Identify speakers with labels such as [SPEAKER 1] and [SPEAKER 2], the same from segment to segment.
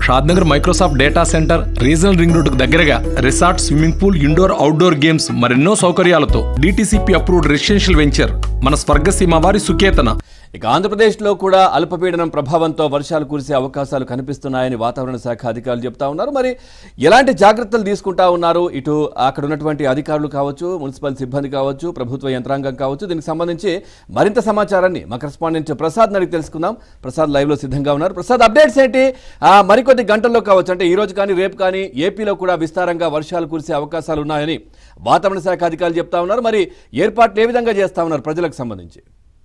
[SPEAKER 1] Shadnagar Microsoft data center regional ring రోడ్డుకు దగ్గరగా resort swimming pool indoor outdoor games మరెన్నో సౌకర్యాలతో డిటిసిపి అప్రూవ్డ్ రెసిడెన్షియల్ వెంచర్ మన స్వర్గసీమ వారి సుకేతన
[SPEAKER 2] ఇక ఆంధ్రప్రదేశ్లో కూడా అల్పపీడనం ప్రభావంతో వర్షాలు కురిసే అవకాశాలు కనిపిస్తున్నాయని వాతావరణ శాఖ అధికారులు చెప్తా ఉన్నారు మరి ఎలాంటి జాగ్రత్తలు తీసుకుంటా ఉన్నారు ఇటు అక్కడ ఉన్నటువంటి అధికారులు కావచ్చు మున్సిపల్ సిబ్బంది కావచ్చు ప్రభుత్వ యంత్రాంగం కావచ్చు దీనికి సంబంధించి మరింత సమాచారాన్ని మా కరెస్పాండెంట్ ప్రసాద్ అడిగి తెలుసుకుందాం ప్రసాద్ లైవ్ లో సిద్ధంగా ఉన్నారు ప్రసాద్ అప్డేట్స్ ఏంటి ఆ, మరికొద్ది గంటల్లో కావచ్చు అంటే ఈ రోజు కానీ రేపు కానీ ఏపీలో కూడా విస్తారంగా వర్షాలు కురిసే అవకాశాలు ఉన్నాయని వాతావరణ శాఖ అధికారులు చెప్తా ఉన్నారు మరి ఏర్పాట్లు ఏ విధంగా చేస్తా ఉన్నారు ప్రజలకు సంబంధించి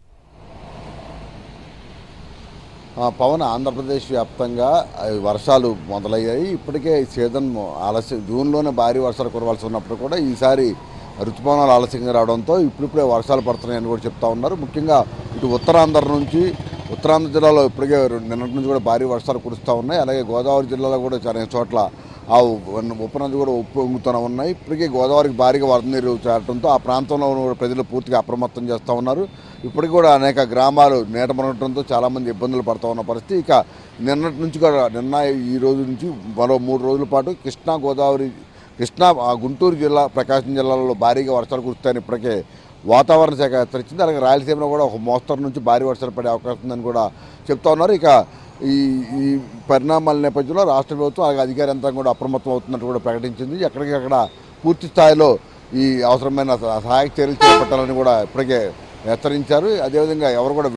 [SPEAKER 3] ఆ, పవన్ ఆంధ్రప్రదేశ్ వ్యాప్తంగా ఆ, వర్షాలు మొదలయ్యాయి ఇప్పటికే ఈ సీజన్ ఆలస్యం జూన్లోనే భారీ వర్షాలు కురవాల్సి ఉన్నప్పుడు కూడా ఈసారి ఋతుపవనాలు ఆలస్యంగా రావడంతో ఇప్పుడిప్పుడే వర్షాలు పడుతున్నాయని కూడా చెప్తా ఉన్నారు ముఖ్యంగా ఇటు ఉత్తరాంధ్ర నుంచి ఉత్తరాంధ్ర జిల్లాలో ఇప్పటికే రెండు- నిన్నటి నుంచి కూడా భారీ వర్షాలు కురుస్తూ ఉన్నాయి అలాగే గోదావరి జిల్లాలో కూడా చాలా చోట్ల ఆ ఉ- ఉపనది కూడా ఉప్పొంగుతూనే ఉన్నాయి ఇప్పటికే గోదావరికి భారీగా వరద నీరు చేరడంతో ఆ ప్రాంతంలో ఉన్న ప్రజలు పూర్తిగా అప్రమత్తం చేస్తూ ఉన్నారు ఇప్పటికి కూడా అనేక గ్రామాలు నీట మునగడంతో చాలామంది ఇబ్బందులు పడుతూ ఉన్న పరిస్థితి ఇక నిన్నటి నుంచి కూడా నిన్న ఈ రోజు నుంచి మరో మూడు రోజుల పాటు కృష్ణా గోదావరి కృష్ణా ఆ గుంటూరు జిల్లా ప్రకాశం జిల్లాలలో భారీగా వర్షాలు కురుస్తాయని ఇప్పటికే వాతావరణ శాఖ హెచ్చరించింది అలాగే రాయలసీమలో కూడా ఒక మోస్తరు నుంచి భారీ వర్షాలు పడే అవకాశం ఉందని కూడా చెప్తా ఉన్నారు ఇక ఈ ఈ పరిణామాల నేపథ్యంలో రాష్ట్ర ప్రభుత్వం అలాగే అధికార యంత్రం కూడా అప్రమత్తం అవుతున్నట్టు కూడా ప్రకటించింది ఎక్కడికక్కడ పూర్తి స్థాయిలో ఈ అవసరమైన సహాయక చర్యలు చేపట్టాలని కూడా ఇప్పటికే హెచ్చరించారు అదేవిధంగా ఎవరు కూడా